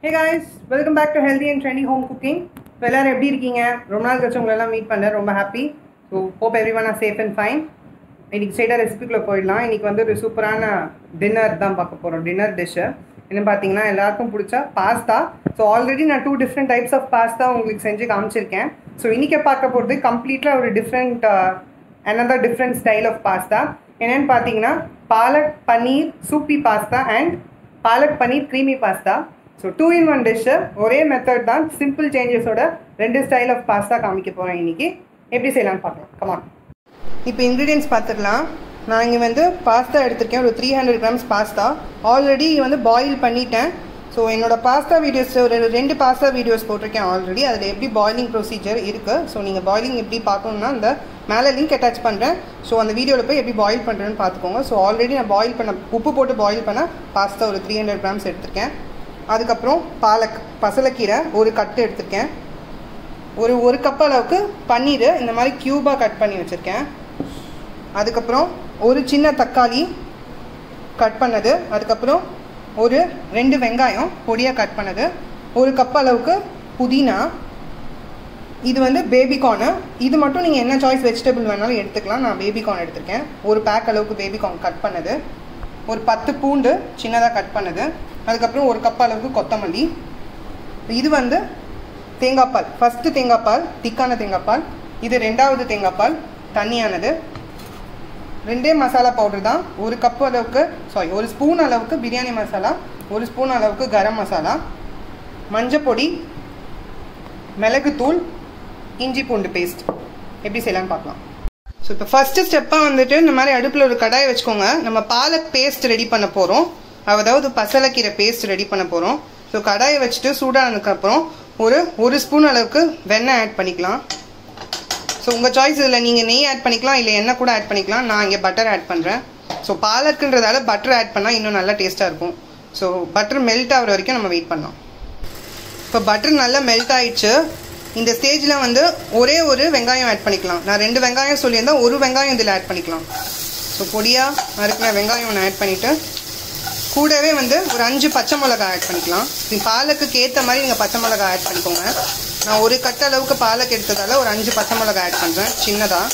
hey guys welcome back to healthy and trendy home cooking இப்போ எல்லாரும் எப்படி இருக்கீங்க ரொம்ப நாள் கழிச்சு உங்களை எல்லாம் மீட் பண்ணேன் ரொம்ப happy so hope everyone are safe and fine இன்னைக்கு ஸ்ட்ரெயிட்டாக ரெசிபிக்குள்ளே போயிடலாம் இன்னைக்கு வந்து ஒரு சூப்பரான டின்னர் தான் பார்க்க போகிறோம் டின்னர் டிஷ்ஷு என்ன பார்த்தீங்கன்னா எல்லாருக்கும் பிடிச்ச பாஸ்தா ஸோ ஆல்ரெடி நான் two different types of pasta உங்களுக்கு செஞ்சு காமிச்சிருக்கேன் ஸோ இன்றைக்கி பார்க்க போகிறது கம்ப்ளீட்டாக ஒரு different another different style of pasta என்னென்னு பார்த்தீங்கன்னா palak paneer soupy pasta and palak paneer creamy pasta so two in one dish ஒரே மெத்தட் தான் சிம்பிள் சேஞ்சஸோட ரெண்டு ஸ்டைல் ஆஃப் பாஸ்தா காமிக்க போகிறேன் இன்னைக்கு எப்படி செய்யலாம்னு பார்க்கலாம் கமான் இப்போ இன்க்ரீடியன்ஸ் பார்த்துக்கலாம் நான் இங்கே வந்து பாஸ்தா எடுத்திருக்கேன் ஒரு three hundred grams pasta already வந்து பாயில் பண்ணிட்டேன் ஸோ என்னோட பாஸ்தா வீடியோஸ் ஒரு ரெண்டு பாஸ்தா வீடியோஸ் போட்டிருக்கேன் ஆல்ரெடி அதில் எப்படி பாயிலிங் ப்ரொசீஜர் இருக்குது ஸோ நீங்கள் பாயிலிங் எப்படி பார்க்கணுன்னா அந்த மேலே லிங்க் அட்டாச் பண்ணுறேன் ஸோ அந்த வீடியோவில் போய் எப்படி பாயில் பண்ணுறேன்னு பார்த்துக்கோங்க ஸோ ஆல்ரெடி நான் பாயில் பண்ண உப்பு போட்டு பாயில் பண்ண பாஸ்தா ஒரு த்ரீ ஹண்ட்ரட் கிராம்ஸ் எடுத்திருக்கேன் அதுக்கப்புறம் பாலக் பசலக்கீரை ஒரு கட்டு எடுத்திருக்கேன் ஒரு ஒரு கப் அளவுக்கு பன்னீர் இந்த மாதிரி க்யூபாக கட் பண்ணி வச்சுருக்கேன் அதுக்கப்புறம் ஒரு சின்ன தக்காளி கட் பண்ணது அதுக்கப்புறம் ஒரு ரெண்டு வெங்காயம் பொடியாக கட் பண்ணது ஒரு கப் அளவுக்கு புதினா இது வந்து பேபிகார்னு இது மட்டும் நீங்கள் என்ன சாய்ஸ் வெஜிடபிள் வேணாலும் எடுத்துக்கலாம் நான் பேபிகார்ன் எடுத்திருக்கேன் ஒரு பேக் அளவுக்கு பேபிகார்ன் கட் பண்ணது ஒரு பத்து பூண்டு சின்னதாக கட் பண்ணது அதுக்கப்புறம் ஒரு கப் அளவுக்கு கொத்தமல்லி இது வந்து தேங்காய் பால் ஃபஸ்ட்டு தேங்காய் பால் திக்கான தேங்காய் பால் இது ரெண்டாவது தேங்காய் பால் தண்ணியானது ரெண்டே மசாலா பவுடர் தான் ஒரு கப் அளவுக்கு சாரி ஒரு ஸ்பூன் அளவுக்கு பிரியாணி மசாலா ஒரு ஸ்பூன் அளவுக்கு கரம் மசாலா மஞ்சப்பொடி மிளகுத்தூள் இஞ்சி பூண்டு பேஸ்ட் எப்படி செய்யலாம்னு பார்க்கலாம் ஸோ இப்போ ஃபஸ்ட்டு ஸ்டெப்பாக வந்துட்டு இந்த மாதிரி அடுப்பில் ஒரு கடாயை வச்சுக்கோங்க நம்ம பாலக் பேஸ்ட் ரெடி பண்ண போகிறோம் அதாவது பசலக்கீரை பேஸ்ட் ரெடி பண்ண போகிறோம் ஸோ கடாயை வச்சுட்டு சூடானதுக்கப்புறம் ஒரு ஒரு ஸ்பூன் அளவுக்கு வெண்ணெய் ஆட் பண்ணிக்கலாம் ஸோ உங்கள் சாய்ஸ் இதில் நீங்கள் நெய் ஆட் பண்ணிக்கலாம் இல்லை எண்ணெய் கூட ஆட் பண்ணிக்கலாம் நான் இங்கே பட்டர் ஆட் பண்ணுறேன் ஸோ பாலக்குன்றதால பட்டர் ஆட் பண்ணால் இன்னும் நல்லா டேஸ்ட்டாக இருக்கும் ஸோ பட்டர் மெல்ட் ஆகிற வரைக்கும் நம்ம வெயிட் பண்ணலாம் இப்போ பட்டர் நல்லா மெல்ட் ஆயிடுச்சு இந்த ஸ்டேஜில் வந்து ஒரே ஒரு வெங்காயம் ஆட் பண்ணிக்கலாம் நான் ரெண்டு வெங்காயம் சொல்லியிருந்தேன் ஒரு வெங்காயம் இதில் ஆட் பண்ணிக்கலாம் ஸோ பொடியாக நறுக்கின வெங்காயம் ஒன்று ஆட் பண்ணிவிட்டு கூடவே வந்து ஒரு அஞ்சு பச்சை மிளகா ஆட் பண்ணிக்கலாம் பாலக்குக்கு ஏற்ற மாதிரி நீங்கள் பச்சை மிளகா ஆட் பண்ணிக்கோங்க நான் ஒரு கட்ட அளவுக்கு பாலக்கு எடுத்ததால ஒரு அஞ்சு பச்சை மிளகா ஆட் பண்ணுறேன் சின்னதாக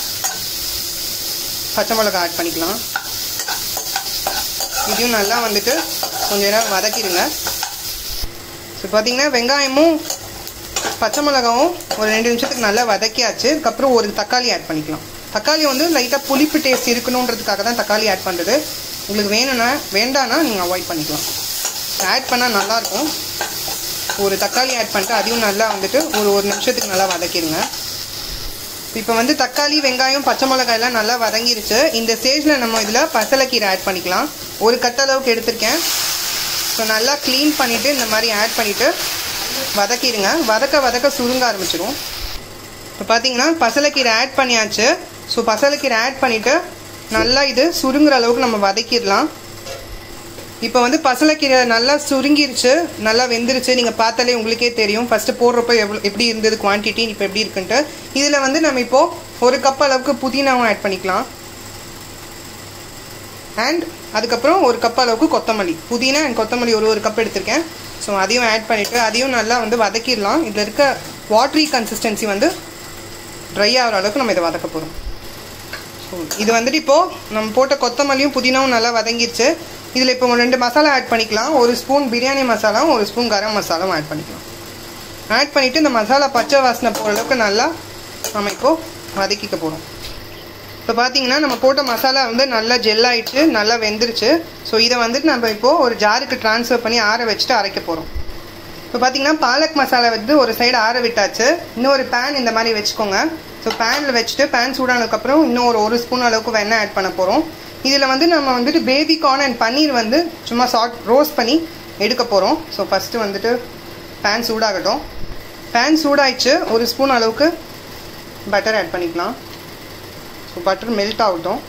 பச்சை மிளகா ஆட் பண்ணிக்கலாம் இதையும் நல்லா வந்துட்டு கொஞ்ச நேரம் வதக்கிடுங்க ஸோ பார்த்தீங்கன்னா வெங்காயமும் பச்சை மிளகாவும் ஒரு ரெண்டு நிமிஷத்துக்கு நல்லா வதக்கியாச்சு அதுக்கப்புறம் ஒரு தக்காளி ஆட் பண்ணிக்கலாம் தக்காளி வந்து லைட்டாக புளிப்பு டேஸ்ட் இருக்கணுன்றதுக்காக தான் தக்காளி ஆட் பண்ணுறது உங்களுக்கு வேணும்னா வேண்டான்னா நீங்கள் அவாய்ட் பண்ணிக்கலாம் ஆட் பண்ணால் நல்லாயிருக்கும் ஒரு தக்காளி ஆட் பண்ணிட்டு அதையும் நல்லா வந்துட்டு ஒரு ஒரு நிமிஷத்துக்கு நல்லா வதக்கிடுங்க இப்போ வந்து தக்காளி வெங்காயம் பச்சை மிளகாய் எல்லாம் நல்லா வதங்கிருச்சு இந்த ஸ்டேஜில் நம்ம இதில் பசலைக்கீரை ஆட் பண்ணிக்கலாம் ஒரு கட்ட அளவுக்கு எடுத்திருக்கேன் ஸோ நல்லா க்ளீன் பண்ணிவிட்டு இந்த மாதிரி ஆட் பண்ணிவிட்டு வதக்கிடுங்க வதக்க வதக்க சுருங்க ஆரம்பிச்சிடும் இப்போ பார்த்தீங்கன்னா பசலைக்கீரை ஆட் பண்ணியாச்சு ஸோ பசலைக்கீரை ஆட் பண்ணிவிட்டு நல்லா இது சுருங்குற அளவுக்கு நம்ம வதக்கிடலாம் இப்போ வந்து பசலைக்கீரை நல்லா சுருங்கிருச்சு நல்லா வெந்துருச்சு நீங்கள் பார்த்தாலே உங்களுக்கே தெரியும் ஃபஸ்ட்டு போடுறப்ப எவ்வளோ எப்படி இருந்தது குவான்டிட்டி இப்போ எப்படி இருக்குன்ட்டு இதில் வந்து நம்ம இப்போது ஒரு கப் அளவுக்கு புதினாவும் ஆட் பண்ணிக்கலாம் அண்ட் அதுக்கப்புறம் ஒரு கப் அளவுக்கு கொத்தமல்லி புதினா அண்ட் கொத்தமல்லி ஒரு ஒரு கப் எடுத்திருக்கேன் ஸோ அதையும் ஆட் பண்ணிவிட்டு அதையும் நல்லா வந்து வதக்கிடலாம் இதில் இருக்க வாட்ரி கன்சிஸ்டன்சி வந்து ட்ரை ஆகிற அளவுக்கு நம்ம இதை வதக்க போகிறோம் ஸோ இது வந்துட்டு இப்போது நம்ம போட்ட கொத்தமல்லியும் புதினாவும் நல்லா வதங்கிடுச்சு இதில் இப்போ ரெண்டு மசாலா ஆட் பண்ணிக்கலாம் ஒரு ஸ்பூன் பிரியாணி மசாலாவும் ஒரு ஸ்பூன் கரம் மசாலாவும் ஆட் பண்ணிக்கலாம் ஆட் பண்ணிவிட்டு இந்த மசாலா பச்சை வாசனை போகிற அளவுக்கு நல்லா நம்ம இப்போது வதக்கிக்க போகிறோம் இப்போ பார்த்தீங்கன்னா நம்ம போட்ட மசாலா வந்து நல்லா ஜெல் ஆகிடுச்சு நல்லா வெந்துருச்சு ஸோ இதை வந்துட்டு நம்ம இப்போது ஒரு ஜாருக்கு ட்ரான்ஸ்ஃபர் பண்ணி ஆற வச்சுட்டு அரைக்க போகிறோம் இப்போ பார்த்தீங்கன்னா பாலக் மசாலா வந்து ஒரு சைடு ஆற விட்டாச்சு இன்னொரு பேன் இந்த மாதிரி வச்சுக்கோங்க ஸோ பேனில் வச்சுட்டு பேன் சூடானதுக்கப்புறம் இன்னும் ஒரு ஒரு ஸ்பூன் அளவுக்கு வெண்ணெய் ஆட் பண்ண போகிறோம் இதில் வந்து நம்ம வந்துட்டு பேபி கார்ன் அண்ட் பன்னீர் வந்து சும்மா சாட் ரோஸ்ட் பண்ணி எடுக்க போகிறோம் ஸோ ஃபஸ்ட்டு வந்துட்டு பேன் சூடாகட்டும் பேன் சூடாயிடுச்சு ஒரு ஸ்பூன் அளவுக்கு பட்டர் ஆட் பண்ணிக்கலாம் ஸோ பட்டர் மெல்ட் ஆகட்டும்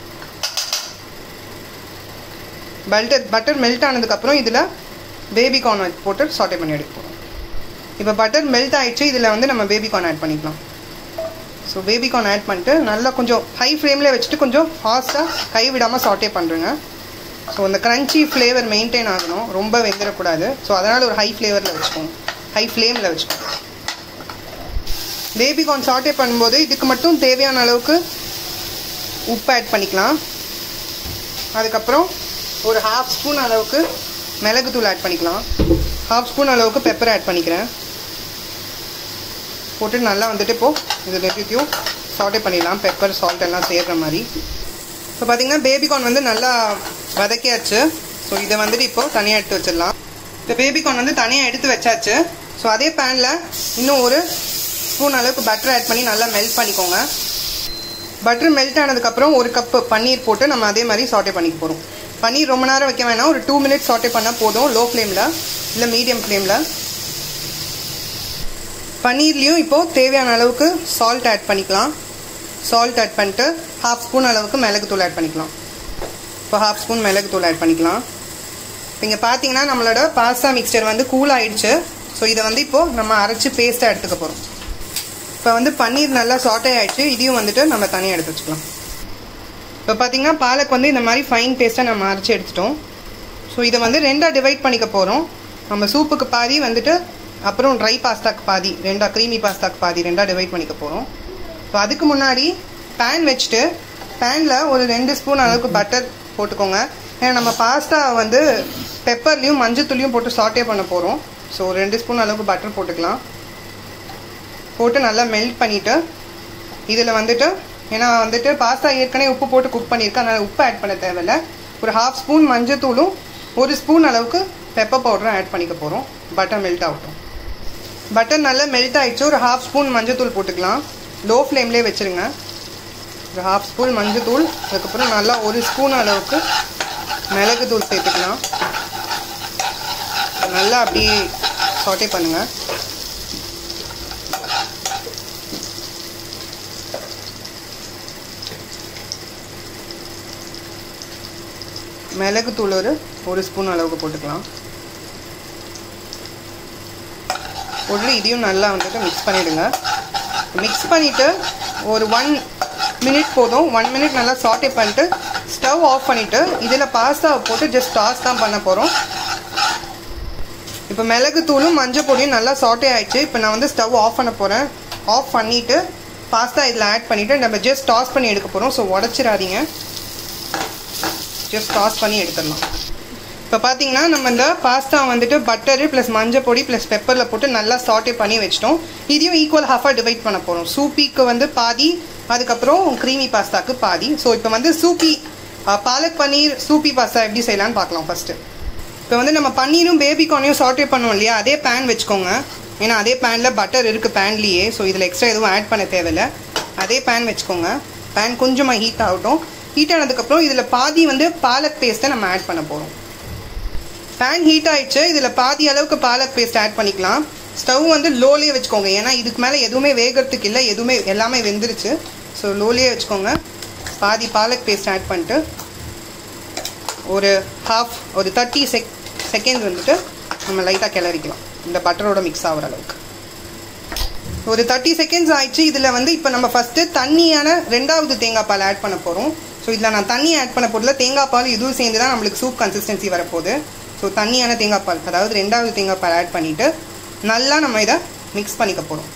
பட்டர் பட்டர் மெல்ட் ஆனதுக்கப்புறம் இதில் பேபி கார்ன் போட்டு சாட்டே பண்ணி எடுக்க போகிறோம் இப்போ பட்டர் மெல்ட் ஆகிடுச்சு இதில் வந்து நம்ம பேபி கார்ன் ஆட் பண்ணிக்கலாம் ஸோ பேபி ஆட் பண்ணிட்டு நல்லா கொஞ்சம் ஹை ஃப்ளேமில் வச்சுட்டு கொஞ்சம் ஃபாஸ்ட்டாக கை விடாமல் சாட்டே பண்ணுறேங்க ஸோ அந்த க்ரன்ச்சி ஃப்ளேவர் மெயின்டைன் ஆகணும் ரொம்ப வெந்துடக்கூடாது ஸோ அதனால் ஒரு ஹை ஃப்ளேவரில் வச்சுக்கோங்க ஹை ஃப்ளேமில் வச்சுக்கோங்க பேபிகார்ன் சாட்டே பண்ணும்போது இதுக்கு மட்டும் தேவையான அளவுக்கு உப்பு ஆட் பண்ணிக்கலாம் அதுக்கப்புறம் ஒரு ஹாஃப் ஸ்பூன் அளவுக்கு மிளகுத்தூள் ஆட் பண்ணிக்கலாம் ஹாஃப் ஸ்பூன் அளவுக்கு பெப்பர் ஆட் பண்ணிக்கிறேன் போட்டு நல்லா வந்துட்டு இப்போது இது ரெண்டுத்தையும் சாட்டே பண்ணிடலாம் பெப்பர் சால்ட் எல்லாம் சேர்கிற மாதிரி இப்போ பார்த்தீங்கன்னா பேபிகார்ன் வந்து நல்லா வதக்கியாச்சு ஸோ இதை வந்துட்டு இப்போது தனியாக எடுத்து வச்சிடலாம் இந்த பேபிகார்ன் வந்து தனியாக எடுத்து வச்சாச்சு ஸோ அதே பேனில் இன்னும் ஒரு ஸ்பூன் அளவுக்கு பட்டர் ஆட் பண்ணி நல்லா மெல்ட் பண்ணிக்கோங்க பட்டர் மெல்ட் ஆனதுக்கப்புறம் ஒரு கப்பு பன்னீர் போட்டு நம்ம அதே மாதிரி சாட்டே பண்ணிக்க போகிறோம் பன்னீர் ரொம்ப நேரம் வைக்க வேணாம் ஒரு டூ மினிட்ஸ் சாட்டே பண்ணால் போதும் லோ ஃப்ளேமில் இல்லை மீடியம் ஃப்ளேமில் பன்னீர்லேயும் இப்போது தேவையான அளவுக்கு சால்ட் ஆட் பண்ணிக்கலாம் சால்ட் ஆட் பண்ணிட்டு ஹாஃப் ஸ்பூன் அளவுக்கு மிளகுத்தூள் ஆட் பண்ணிக்கலாம் இப்போ ஹாஃப் ஸ்பூன் மிளகுத்தூள் ஆட் பண்ணிக்கலாம் இப்போ இங்கே பார்த்தீங்கன்னா நம்மளோட பாஸ்தா மிக்சர் வந்து கூல் ஆயிடுச்சு ஸோ இதை வந்து இப்போது நம்ம அரைச்சி பேஸ்ட்டாக எடுத்துக்க போகிறோம் இப்போ வந்து பன்னீர் நல்லா சாட்டே ஆயிடுச்சு இதையும் வந்துட்டு நம்ம தனியாக எடுத்து வச்சுக்கலாம் இப்போ பார்த்தீங்கன்னா பாலக் வந்து இந்த மாதிரி ஃபைன் பேஸ்ட்டாக நம்ம அரைச்சி எடுத்துட்டோம் ஸோ இதை வந்து ரெண்டாக டிவைட் பண்ணிக்க போகிறோம் நம்ம சூப்புக்கு பாதி வந்துட்டு அப்புறம் ட்ரை பாஸ்தாக்கு பாதி ரெண்டாக க்ரீமி பாஸ்தாக்கு பாதி ரெண்டாக டிவைட் பண்ணிக்க போகிறோம் ஸோ அதுக்கு முன்னாடி பேன் வச்சுட்டு பேனில் ஒரு ரெண்டு ஸ்பூன் அளவுக்கு பட்டர் போட்டுக்கோங்க ஏன்னா நம்ம பாஸ்தா வந்து பெப்பர்லேயும் மஞ்சத்தூளியும் போட்டு சாட்டே பண்ண போகிறோம் ஸோ ரெண்டு ஸ்பூன் அளவுக்கு பட்டர் போட்டுக்கலாம் போட்டு நல்லா மெல்ட் பண்ணிவிட்டு இதில் வந்துட்டு ஏன்னா வந்துட்டு பாஸ்தா ஏற்கனவே உப்பு போட்டு குக் பண்ணியிருக்கேன் அதனால் உப்பு ஆட் பண்ண தேவையில்ல ஒரு ஹாஃப் ஸ்பூன் மஞ்சத்தூளும் ஒரு ஸ்பூன் அளவுக்கு பெப்பர் பவுடரும் ஆட் பண்ணிக்க போகிறோம் பட்டர் மெல்ட் ஆகட்டும் பட்டர் நல்லா மெல்ட் ஆகிடுச்சு ஒரு ஹாஃப் ஸ்பூன் மஞ்சத்தூள் போட்டுக்கலாம் லோ ஃப்ளேம்லேயே வச்சுருங்க ஒரு ஹாஃப் ஸ்பூன் மஞ்சத்தூள் அதுக்கப்புறம் நல்லா ஒரு ஸ்பூன் அளவுக்கு மிளகுத்தூள் சேர்த்துக்கலாம் நல்லா அப்படியே சாட்டே பண்ணுங்கள் மிளகுத்தூள் ஒரு ஒரு ஸ்பூன் அளவுக்கு போட்டுக்கலாம் போட்டு இதையும் நல்லா வந்துட்டு மிக்ஸ் பண்ணிவிடுங்க மிக்ஸ் பண்ணிவிட்டு ஒரு ஒன் மினிட் போதும் ஒன் மினிட் நல்லா சாட்டே பண்ணிட்டு ஸ்டவ் ஆஃப் பண்ணிவிட்டு இதில் பாஸ்தாவை போட்டு ஜஸ்ட் டாஸ் தான் பண்ண போகிறோம் இப்போ மிளகுத்தூளும் மஞ்சள் பொடியும் நல்லா சாட்டே ஆயிடுச்சு இப்போ நான் வந்து ஸ்டவ் ஆஃப் பண்ண போகிறேன் ஆஃப் பண்ணிவிட்டு பாஸ்தா இதில் ஆட் பண்ணிவிட்டு நம்ம ஜஸ்ட் டாஸ் பண்ணி எடுக்க போகிறோம் ஸோ உடச்சிடாதீங்க ஜஸ்ட் டாஸ் பண்ணி எடுத்துடலாம் இப்போ பார்த்தீங்கன்னா நம்ம இந்த பாஸ்தா வந்துட்டு பட்டரு ப்ளஸ் மஞ்சள் பொடி ப்ளஸ் பெப்பரில் போட்டு நல்லா சாட்டே பண்ணி வச்சிட்டோம் இதையும் ஈக்குவல் ஹாஃபாக டிவைட் பண்ண போகிறோம் சூப்பிக்கு வந்து பாதி அதுக்கப்புறம் க்ரீமி பாஸ்தாக்கு பாதி ஸோ இப்போ வந்து சூப்பி பாலக் பன்னீர் சூப்பி பாஸ்தா எப்படி செய்யலான்னு பார்க்கலாம் ஃபஸ்ட்டு இப்போ வந்து நம்ம பன்னீரும் பேபிகார்னையும் சாட்டே பண்ணுவோம் இல்லையா அதே பேன் வச்சுக்கோங்க ஏன்னா அதே பேனில் பட்டர் இருக்குது பேன்லேயே ஸோ இதில் எக்ஸ்ட்ரா எதுவும் ஆட் பண்ண தேவையில்லை அதே பேன் வச்சுக்கோங்க பேன் கொஞ்சமாக ஹீட் ஆகட்டும் ஹீட் ஆனதுக்கப்புறம் இதில் பாதி வந்து பாலக் பேஸ்ட்டை நம்ம ஆட் பண்ண போகிறோம் பேன் ஹீட் ஆயிடுச்சு இதில் பாதி அளவுக்கு பாலக் பேஸ்ட் ஆட் பண்ணிக்கலாம் ஸ்டவ் வந்து லோலேயே வச்சுக்கோங்க ஏன்னா இதுக்கு மேலே எதுவுமே வேகிறதுக்கு இல்லை எதுவுமே எல்லாமே வெந்துருச்சு ஸோ லோலேயே வச்சுக்கோங்க பாதி பாலக் பேஸ்ட் ஆட் பண்ணிட்டு ஒரு ஹாஃப் ஒரு தேர்ட்டி செக் செகண்ட் வந்துட்டு நம்ம லைட்டாக கிளறிக்கலாம் இந்த பட்டரோட மிக்ஸ் ஆகிற அளவுக்கு ஒரு தேர்ட்டி செகண்ட்ஸ் ஆயிடுச்சு இதில் வந்து இப்போ நம்ம ஃபஸ்ட்டு தண்ணியான ரெண்டாவது தேங்காய் பால் ஆட் பண்ண போகிறோம் ஸோ இதில் நான் தண்ணி ஆட் பண்ண போகிறதுல தேங்காய் பால் இதுவும் சேர்ந்து தான் நம்மளுக்கு சூப் கன்சிஸ்டன்சி வரப்போகுது ஸோ தண்ணியான தேங்காய் பால் அதாவது ரெண்டாவது தேங்காய் பால் ஆட் பண்ணிவிட்டு நல்லா நம்ம இதை மிக்ஸ் பண்ணிக்க போகிறோம்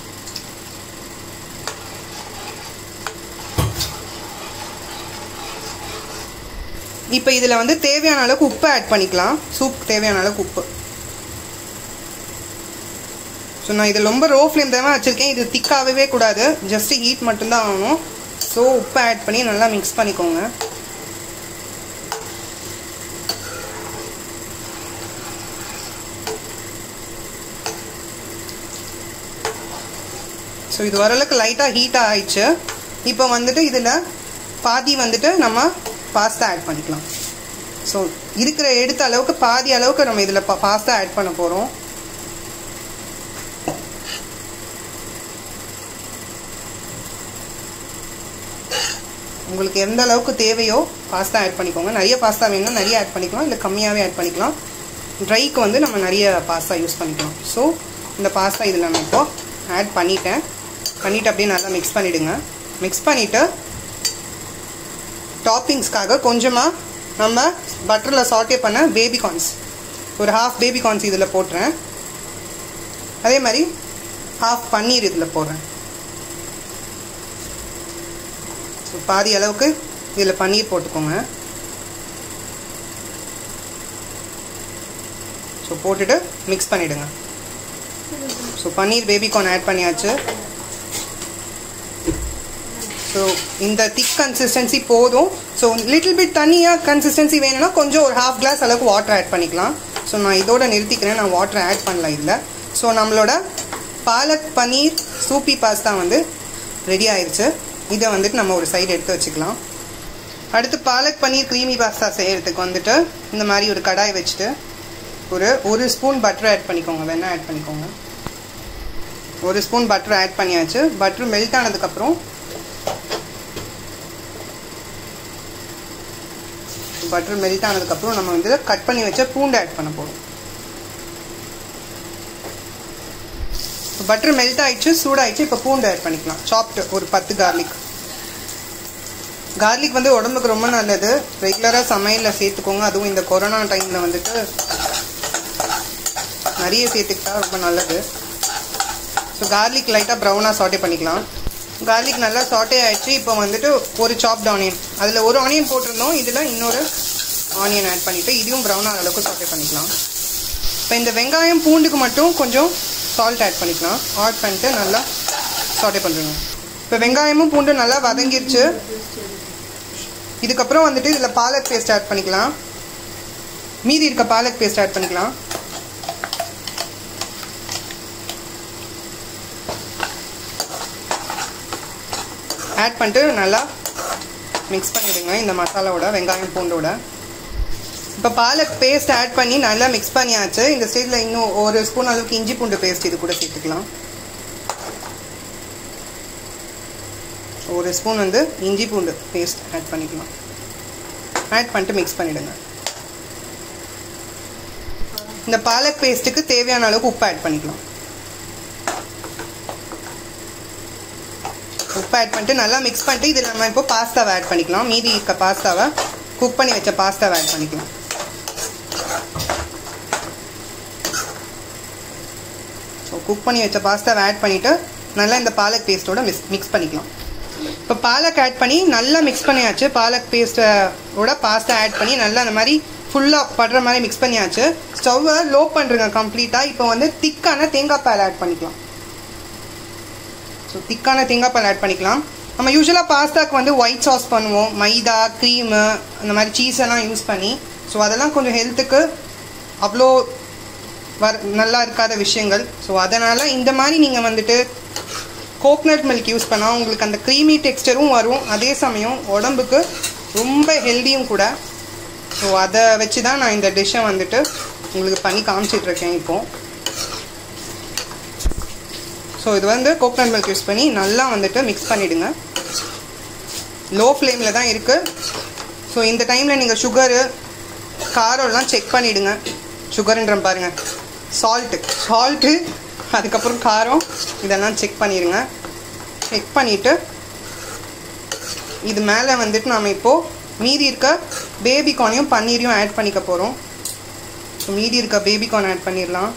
இப்போ இதில் வந்து தேவையான அளவுக்கு உப்பு ஆட் பண்ணிக்கலாம் சூப் தேவையான அளவுக்கு உப்பு ஸோ நான் இது ரொம்ப ரோ ஃப்ளேம் தான் வச்சுருக்கேன் இது திக்காகவே கூடாது ஜஸ்ட்டு ஹீட் மட்டும்தான் ஆகணும் ஸோ உப்பு ஆட் பண்ணி நல்லா மிக்ஸ் பண்ணிக்கோங்க ஸோ இது ஓரளவுக்கு லைட்டாக ஹீட் ஆயிடுச்சு இப்போ வந்துட்டு இதில் பாதி வந்துட்டு நம்ம பாஸ்தா ஆட் பண்ணிக்கலாம் ஸோ இருக்கிற எடுத்த அளவுக்கு பாதி அளவுக்கு நம்ம இதில் பா பாஸ்தா ஆட் பண்ண போகிறோம் உங்களுக்கு எந்த அளவுக்கு தேவையோ பாஸ்தா ஆட் பண்ணிக்கோங்க நிறைய பாஸ்தா வேணும்னா நிறைய ஆட் பண்ணிக்கலாம் இல்லை கம்மியாகவே ஆட் பண்ணிக்கலாம் ட்ரைக்கு வந்து நம்ம நிறைய பாஸ்தா யூஸ் பண்ணிக்கலாம் ஸோ இந்த பாஸ்தா இதில் நான் இப்போ ஆட் பண்ணிட்டேன் பண்ணிவிட்டு அப்படியே நல்லா மிக்ஸ் பண்ணிவிடுங்க மிக்ஸ் பண்ணிவிட்டு டாப்பிங்ஸ்க்காக கொஞ்சமாக நம்ம பட்டரில் சாட்டே பண்ண பேபி கார்ன்ஸ் ஒரு ஹாஃப் பேபி கார்ன்ஸ் இதில் போட்டுறேன் அதே மாதிரி ஹாஃப் பன்னீர் இதில் போடுறேன் ஸோ பாதி அளவுக்கு இதில் பன்னீர் போட்டுக்கோங்க ஸோ போட்டுட்டு மிக்ஸ் பண்ணிவிடுங்க ஸோ பன்னீர் பேபிகார்ன் ஆட் பண்ணியாச்சு ஸோ இந்த திக் கன்சிஸ்டன்சி போதும் ஸோ லிட்டில் பிட் தண்ணியாக கன்சிஸ்டன்சி வேணும்னா கொஞ்சம் ஒரு ஹாஃப் கிளாஸ் அளவுக்கு வாட்டர் ஆட் பண்ணிக்கலாம் ஸோ நான் இதோட நிறுத்திக்கிறேன் நான் வாட்டர் ஆட் பண்ணல இல்லை ஸோ நம்மளோட பாலக் பன்னீர் சூப்பி பாஸ்தா வந்து ரெடி ஆயிடுச்சு இதை வந்துட்டு நம்ம ஒரு சைடு எடுத்து வச்சுக்கலாம் அடுத்து பாலக் பன்னீர் க்ரீமி பாஸ்தா செய்கிறதுக்கு வந்துட்டு இந்த மாதிரி ஒரு கடாய் வச்சுட்டு ஒரு ஒரு ஸ்பூன் பட்டர் ஆட் பண்ணிக்கோங்க வெண்ணெய் ஆட் பண்ணிக்கோங்க ஒரு ஸ்பூன் பட்டர் ஆட் பண்ணியாச்சு பட்டர் மெல்ட் ஆனதுக்கப்புறம் பட்டர் மெல்ட் ஆனதுக்கப்புறம் நம்ம வந்து கட் பண்ணி வச்ச பூண்டு ஆட் பண்ண போகிறோம் பட்டர் மெல்ட் ஆயிடுச்சு சூடாயிடுச்சு இப்போ பூண்டு ஆட் பண்ணிக்கலாம் சாப்டு ஒரு பத்து கார்லிக் கார்லிக் வந்து உடம்புக்கு ரொம்ப நல்லது ரெகுலராக சமையலில் சேர்த்துக்கோங்க அதுவும் இந்த கொரோனா டைமில் வந்துட்டு நிறைய சேர்த்துக்கிட்டா ரொம்ப நல்லது ஸோ கார்லிக் லைட்டாக ப்ரௌனாக சாட்டே பண்ணிக்கலாம் கார்லிக் நல்லா சாட்டே ஆயிடுச்சு இப்போ வந்துட்டு ஒரு சாப்ட் ஆனியன் அதில் ஒரு ஆனியன் போட்டிருந்தோம் இதில் இன்னொரு ஆனியன் ஆட் பண்ணிவிட்டு இதையும் ப்ரௌன் ஆகிற அளவுக்கு சாட்டே பண்ணிக்கலாம் இப்போ இந்த வெங்காயம் பூண்டுக்கு மட்டும் கொஞ்சம் சால்ட் ஆட் பண்ணிக்கலாம் ஆட் பண்ணிட்டு நல்லா சாட்டே பண்ணுறோங்க இப்போ வெங்காயமும் பூண்டும் நல்லா வதங்கிருச்சு இதுக்கப்புறம் வந்துட்டு இதில் பாலக் பேஸ்ட் ஆட் பண்ணிக்கலாம் மீதி இருக்க பாலக் பேஸ்ட் ஆட் பண்ணிக்கலாம் ஆட் பண்ணிட்டு நல்லா மிக்ஸ் பண்ணிவிடுங்க இந்த மசாலாவோட வெங்காயம் பூண்டோட இப்போ பாலக் பேஸ்ட் ஆட் பண்ணி நல்லா மிக்ஸ் பண்ணியாச்சு இந்த ஸ்டேஜில் இன்னும் ஒரு ஸ்பூன் அளவுக்கு இஞ்சி பூண்டு பேஸ்ட் இது கூட சேர்த்துக்கலாம் ஒரு ஸ்பூன் வந்து இஞ்சி பூண்டு பேஸ்ட் ஆட் பண்ணிக்கலாம் ஆட் பண்ணிட்டு மிக்ஸ் பண்ணிவிடுங்க இந்த பாலக் பேஸ்ட்டுக்கு தேவையான அளவுக்கு உப்பு ஆட் பண்ணிக்கலாம் உப்பு ஆட் பண்ணிட்டு நல்லா மிக்ஸ் பண்ணிட்டு இதில் நம்ம இப்போ பாஸ்தாவை ஆட் பண்ணிக்கலாம் மீதி இருக்க பாஸ்தாவை குக் பண்ணி வச்ச பாஸ்தாவை ஆட் பண்ணிக்கலாம் ஸோ குக் பண்ணி வச்ச பாஸ்தாவை ஆட் பண்ணிவிட்டு நல்லா இந்த பாலக் பேஸ்ட்டோட மிக்ஸ் மிக்ஸ் பண்ணிக்கலாம் இப்போ பாலக் ஆட் பண்ணி நல்லா மிக்ஸ் பண்ணியாச்சு பாலக் பேஸ்ட்டோட பாஸ்தா ஆட் பண்ணி நல்லா அந்த மாதிரி ஃபுல்லாக படுற மாதிரி மிக்ஸ் பண்ணியாச்சு ஸ்டவ்வை லோ பண்ணுறங்க கம்ப்ளீட்டாக இப்போ வந்து திக்கான தேங்காய் பால் ஆட் பண்ணிக்கலாம் ஸோ திக்கான தேங்காய் பால் ஆட் பண்ணிக்கலாம் நம்ம யூஸ்வலாக பாஸ்தாக்கு வந்து ஒயிட் சாஸ் பண்ணுவோம் மைதா க்ரீமு அந்த மாதிரி சீஸ் எல்லாம் யூஸ் பண்ணி ஸோ அதெல்லாம் கொஞ்சம் ஹெல்த்துக்கு அவ்வளோ வர் நல்லா இருக்காத விஷயங்கள் ஸோ அதனால் இந்த மாதிரி நீங்கள் வந்துட்டு கோக்னட் மில்க் யூஸ் பண்ணால் உங்களுக்கு அந்த க்ரீமி டெக்ஸ்டரும் வரும் அதே சமயம் உடம்புக்கு ரொம்ப ஹெல்த்தியும் கூட ஸோ அதை வச்சு தான் நான் இந்த டிஷ்ஷை வந்துட்டு உங்களுக்கு பண்ணி காமிச்சிட்ருக்கேன் இப்போது ஸோ இது வந்து கோகனட் மில்க் யூஸ் பண்ணி நல்லா வந்துட்டு மிக்ஸ் பண்ணிவிடுங்க லோ ஃப்ளேமில் தான் இருக்குது ஸோ இந்த டைமில் நீங்கள் சுகரு காரம்லாம் செக் பண்ணிவிடுங்க சுகருன்ற பாருங்கள் சால்ட்டு சால்ட்டு அதுக்கப்புறம் காரம் இதெல்லாம் செக் பண்ணிடுங்க செக் பண்ணிவிட்டு இது மேலே வந்துட்டு நாம் இப்போது மீதி இருக்க பேபி கார்னையும் பன்னீரையும் ஆட் பண்ணிக்க போகிறோம் ஸோ மீதி இருக்க பேபி கார்ன் ஆட் பண்ணிடலாம்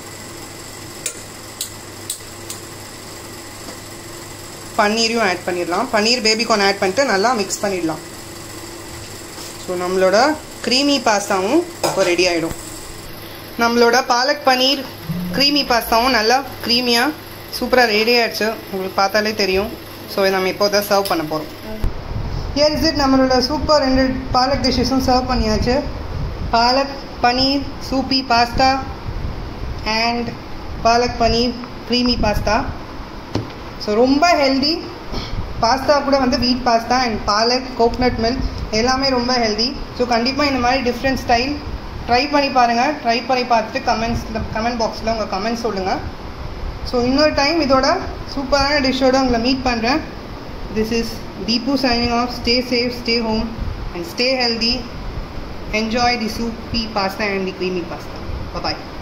பன்னீரையும் ஆட் பண்ணிடலாம் பன்னீர் பேபிகார்ன் ஆட் பண்ணிட்டு நல்லா மிக்ஸ் பண்ணிடலாம் ஸோ நம்மளோட க்ரீமி பாஸ்தாவும் இப்போ ரெடி ஆகிடும் நம்மளோட பாலக் பன்னீர் க்ரீமி பாஸ்தாவும் நல்லா க்ரீமியாக சூப்பராக ரெடி ஆகிடுச்சு உங்களுக்கு பார்த்தாலே தெரியும் ஸோ நம்ம இப்போ தான் சர்வ் பண்ண போகிறோம் ஏன் இட் நம்மளோட சூப்பர் ரெண்டு பாலக் டிஷ்ஷஸும் சர்வ் பண்ணியாச்சு palak paneer soupy pasta and palak paneer creamy pasta so ரொம்ப ஹெல்தி பாஸ்தா கூட வந்து wheat pasta and palak coconut milk எல்லாமே ரொம்ப ஹெல்தி ஸோ கண்டிப்பாக இந்த மாதிரி டிஃப்ரெண்ட் ஸ்டைல் ட்ரை பண்ணி பாருங்கள் ட்ரை பண்ணி பார்த்துட்டு கமெண்ட்ஸில் கமெண்ட் பாக்ஸில் உங்கள் கமெண்ட்ஸ் சொல்லுங்கள் ஸோ இன்னொரு டைம் இதோட சூப்பரான டிஷ்ஷோட உங்களை மீட் பண்ணுறேன் this is Deepu signing off stay safe stay home and stay healthy enjoy the soupy pasta and the creamy pasta bye